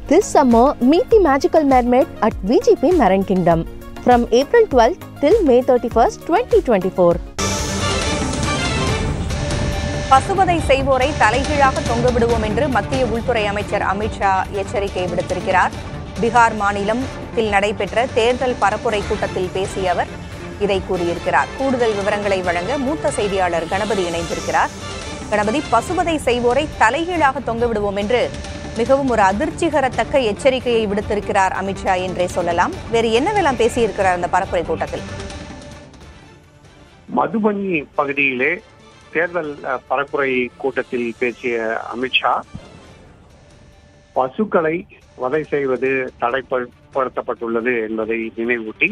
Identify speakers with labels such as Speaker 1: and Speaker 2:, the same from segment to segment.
Speaker 1: This summer, meet the magical mermaid at VGP Marine Kingdom from April 12th till May 31st, 2024.
Speaker 2: பசுவதை செய்வோரை தலைகீழாக தொங்க விடுவோம் என்று மத்திய உள்துறை அமைச்சர் அமித்ஷா எச்சரிக்கை விடுத்திருக்கிறார் பீகார் மாநிலத்தில் நடைபெற்ற தேர்தல் பரப்புரை கூட்டத்தில் பேசிய அவர் இதை கூறியிருக்கிறார் கூடுதல் விவரங்களை வழங்க மூத்த செய்தியாளர் கணபதி இணைந்திருக்கிறார் கணபதி பசுவதை செய்வோரை தலைகீழாக தொங்க விடுவோம் என்று மிகவும் ஒரு அதிர்ச்சிகரத்தக்க எச்சரிக்கையை விடுத்திருக்கிறார் அமித்ஷா என்றே சொல்லலாம் வேறு என்னவெல்லாம் பேசியிருக்கிறார் அந்த பரப்புரை கூட்டத்தில்
Speaker 3: மதுபனி பகுதியிலே தேர்தல் அஹ், பரப்புரை கூட்டத்தில் பேசிய அமித்ஷா பசுக்களை வதை செய்வது தடைப்படுத்தப்பட்டுள்ளது என்பதை நினைவூட்டி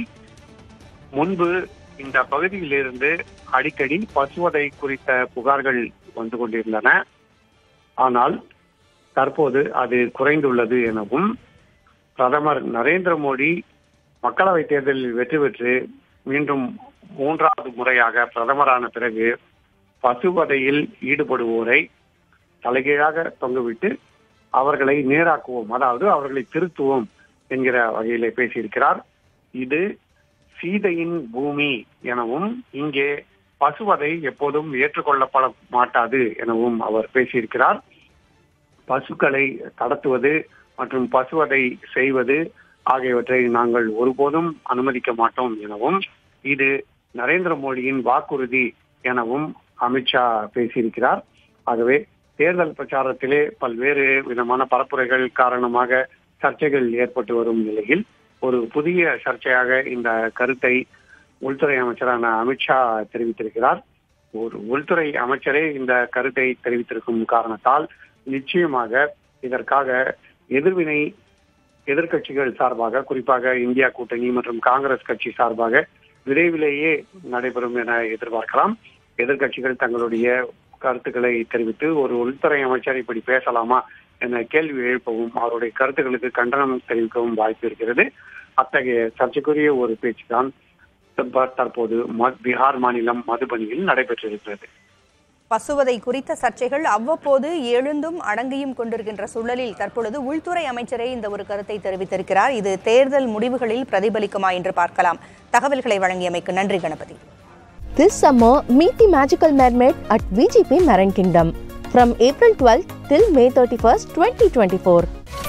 Speaker 3: முன்பு இந்த பகுதியிலிருந்து அடிக்கடி பசுவதை குறித்த புகார்கள் வந்து கொண்டிருந்தன ஆனால் தற்போது அது குறைந்துள்ளது எனவும் பிரதமர் நரேந்திர மோடி மக்களவை தேர்தலில் வெற்றி பெற்று மீண்டும் மூன்றாவது முறையாக பிரதமரான பிறகு பசுவதையில் ஈடுபடுவோரை தலைகீழாக தொங்கவிட்டு அவர்களை நேராக்குவோம் அதாவது அவர்களை திருத்துவோம் என்கிற வகையிலே பேசியிருக்கிறார் இது சீதையின் பூமி எனவும் இங்கே பசுவதை எப்போதும் ஏற்றுக்கொள்ளப்பட மாட்டாது எனவும் அவர் பேசியிருக்கிறார் பசுக்களை கடத்துவது மற்றும் பசுவதை செய்வது ஆகியவற்றை நாங்கள் ஒருபோதும் அனுமதிக்க மாட்டோம் எனவும் இது நரேந்திர மோடியின் வாக்குறுதி எனவும் அமித்ஷா பேசியிருக்கிறார் ஆகவே தேர்தல் பிரச்சாரத்திலே பல்வேறு விதமான பரப்புரைகள் காரணமாக சர்ச்சைகள் ஏற்பட்டு வரும் நிலையில் ஒரு புதிய சர்ச்சையாக இந்த கருத்தை உள்துறை அமைச்சரான அமித்ஷா தெரிவித்திருக்கிறார் ஒரு உள்துறை அமைச்சரே இந்த கருத்தை தெரிவித்திருக்கும் காரணத்தால் நிச்சயமாக இதற்காக எதிர்வினை எதிர்க்கட்சிகள் சார்பாக குறிப்பாக இந்தியா கூட்டணி மற்றும் காங்கிரஸ் கட்சி சார்பாக விரைவிலேயே நடைபெறும் என எதிர்பார்க்கலாம் எதிர்க்கட்சிகள் தங்களுடைய கருத்துக்களை தெரிவித்து ஒரு உள்துறை அமைச்சர் இப்படி பேசலாமா என கேள்வி எழுப்பவும் அவருடைய கருத்துக்களுக்கு கண்டனம் தெரிவிக்கவும் வாய்ப்பு இருக்கிறது அத்தகைய சர்ச்சைக்குரிய ஒரு பேச்சுதான் தற்ப- தற்போது ம- பீகார் மாநிலம் மதுபனியில் நடைபெற்றிருக்கிறது
Speaker 2: பசுவதை குறித்த சர்ச்சைகள் அவ்வப்போது எழுந்தும் அடங்கியும் கொண்டிருக்கின்ற சூழலில் தற்பொழுது உள்துறை அமைச்சரே இந்த ஒரு கருத்தை தெரிவித்திருக்கிறார் இது தேர்தல் முடிவுகளில் பிரதிபலிக்குமா என்று பார்க்கலாம் தகவல்களை வழங்கியமைக்கு நன்றி Ganapathi
Speaker 1: This summer, meet the magical mermaid at VGP Marine Kingdom from April 12th till May 31st, 2024.